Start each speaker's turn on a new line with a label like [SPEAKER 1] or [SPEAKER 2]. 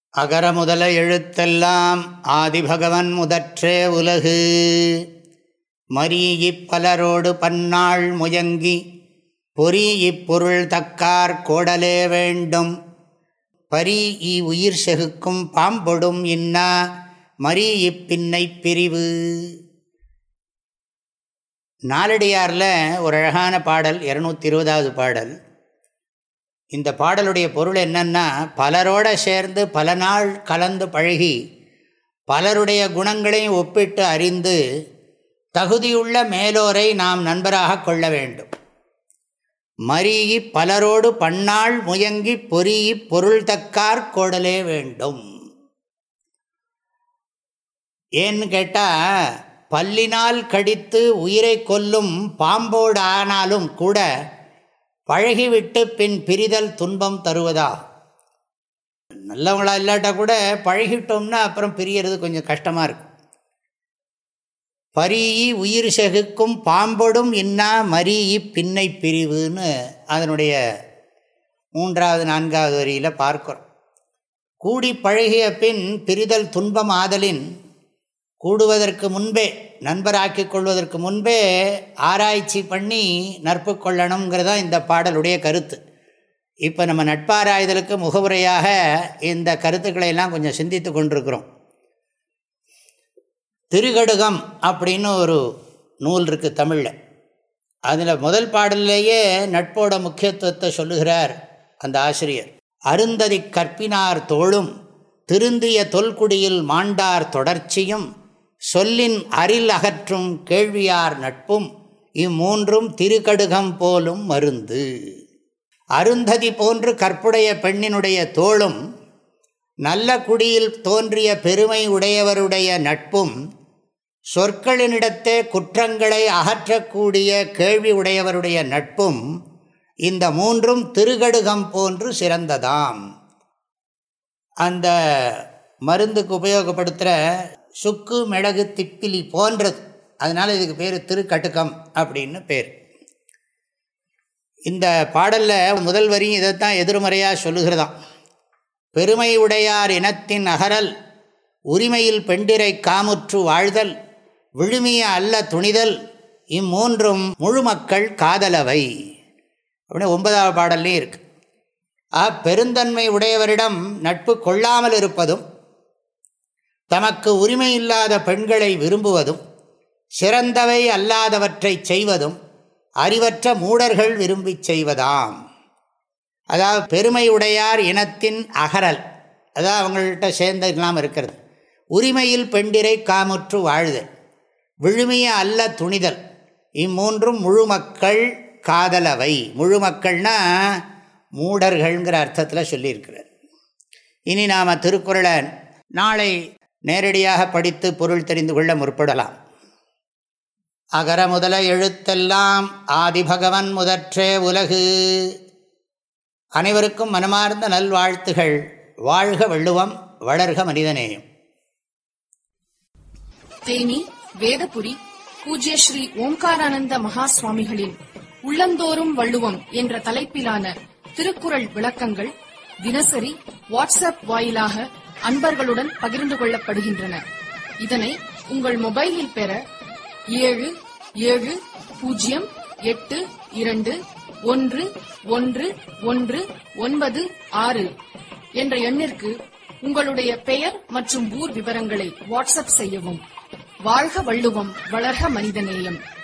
[SPEAKER 1] அகர முதல எழுத்தெல்லாம் ஆதிபகவன் முதற்றே உலகு மரீயிப் பலரோடு பன்னாள் முயங்கி பொறி இப்பொருள் தக்கார் கோடலே வேண்டும் பரி இ உயிர் செகுக்கும் பாம்பொடும் இன்னா மரி இப்பின்னை பிரிவு நாலடியாரில் ஒரு அழகான பாடல் இரநூத்தி இருபதாவது பாடல் இந்த பாடலுடைய பொருள் என்னன்னா பலரோட சேர்ந்து பல நாள் கலந்து பழகி பலருடைய குணங்களையும் ஒப்பிட்டு அறிந்து தகுதியுள்ள மேலோரை நாம் நண்பராக கொள்ள வேண்டும் மரியி பலரோடு பன்னாள் முயங்கி பொறியி பொருள் தக்கார் கோடலே வேண்டும் ஏன்னு கேட்டால் பல்லினால் கடித்து உயிரை கொல்லும் பாம்போடு ஆனாலும் கூட பழகிவிட்டு பின் பிரிதல் துன்பம் தருவதா நல்லவங்களா இல்லாட்டா கூட பழகிட்டோம்னா அப்புறம் பிரியறது கொஞ்சம் கஷ்டமாக இருக்கும் பரியி உயிர் செகுக்கும் பாம்பொடும் இன்னா மரியி பின்னை பிரிவுன்னு அதனுடைய மூன்றாவது நான்காவது வரியில் பார்க்கிறோம் கூடி பழகிய பின் பிரிதல் துன்பம் ஆதலின் கூடுவதற்கு முன்பே நண்பராக்கி கொள்வதற்கு முன்பே ஆராய்ச்சி பண்ணி நட்பு கொள்ளணுங்கிறதா இந்த பாடலுடைய கருத்து இப்போ நம்ம நட்பாராய்தலுக்கு முகவுரையாக இந்த கருத்துக்களை எல்லாம் கொஞ்சம் சிந்தித்து கொண்டிருக்கிறோம் திருகடுகம் அப்படின்னு ஒரு நூல் இருக்குது தமிழில் அதில் முதல் பாடல்லையே நட்போட முக்கியத்துவத்தை சொல்லுகிறார் அந்த ஆசிரியர் அருந்ததி கற்பினார் தோளும் திருந்திய தொல்குடியில் மாண்டார் தொடர்ச்சியும் சொல்லின் அரில் அகற்றும் கேள்வியார் நட்பும் இம்மூன்றும் திருக்கடுகம் போலும் மருந்து அருந்ததி போன்று கற்புடைய பெண்ணினுடைய தோளும் நல்ல குடியில் தோன்றிய பெருமை உடையவருடைய நட்பும் சொற்களினிடத்தே குற்றங்களை அகற்றக்கூடிய கேள்வி உடையவருடைய நட்பும் இந்த மூன்றும் திருகடுகம் போன்று சிறந்ததாம் அந்த மருந்துக்கு உபயோகப்படுத்துகிற சுக்கு மிளகு திப்பிலி போன்றது அதனால் இதுக்கு பேர் திருக்கட்டுக்கம் அப்படின்னு பேர் இந்த பாடலில் முதல் வரியும் இதைத்தான் எதிர்மறையாக சொல்லுகிறதாம் பெருமை உடையார் இனத்தின் அகரல் உரிமையில் பெண்டிரை காமுற்று வாழ்தல் விழுமிய அல்ல துணிதல் இம்மூன்றும் முழு மக்கள் காதலவை அப்படின்னு ஒன்பதாவது பாடல்லையும் இருக்கு ஆ பெருந்தன்மை உடையவரிடம் நட்பு கொள்ளாமல் இருப்பதும் தமக்கு உரிமை இல்லாத பெண்களை விரும்புவதும் சிறந்தவை அல்லாதவற்றை செய்வதும் அறிவற்ற மூடர்கள் விரும்பி செய்வதாம் அதாவது பெருமை உடையார் இனத்தின் அகரல் அதாவது அவங்கள்ட்ட சேர்ந்த இல்லாமல் இருக்கிறது உரிமையில் பெண்டிரை காமுற்று வாழ்தல் விழுமிய அல்ல துணிதல் இம்மூன்றும் முழு மக்கள் காதலவை முழு மக்கள்னா மூடர்கள்ங்கிற அர்த்தத்தில் சொல்லியிருக்கிறார் இனி நாம் திருக்குறளை நாளை நேரடியாக படித்து பொருள் தெரிந்து கொள்ள முற்படலாம் அகர முதல எழுத்தெல்லாம் ஆதிபகவன் முதற்றே உலகு அனைவருக்கும் மனமார்ந்த நல்வாழ்த்துகள் வாழ்க வள்ளுவம் வளர்க மனிதநேயம்
[SPEAKER 2] தேனி வேதபுரி பூஜ்ய ஸ்ரீ ஓம்காரானந்த மகா சுவாமிகளின் உள்ளந்தோறும் வள்ளுவம் என்ற தலைப்பிலான திருக்குறள் விளக்கங்கள் தினசரி வாட்ஸ்அப் வாயிலாக அன்பர்களுடன் பகிர்ந்து கொள்ளப்படுகின்றன இதனை உங்கள் மொபைலில் பெற ஏழு ஏழு பூஜ்ஜியம் எட்டு இரண்டு ஒன்று ஒன்று ஒன்று ஒன்பது ஆறு என்ற எண்ணிற்கு உங்களுடைய பெயர் மற்றும் ஊர் விவரங்களை வாட்ஸ்அப் செய்யவும் வாழ்க வள்ளுவம் வளர்க மனிதநேயம்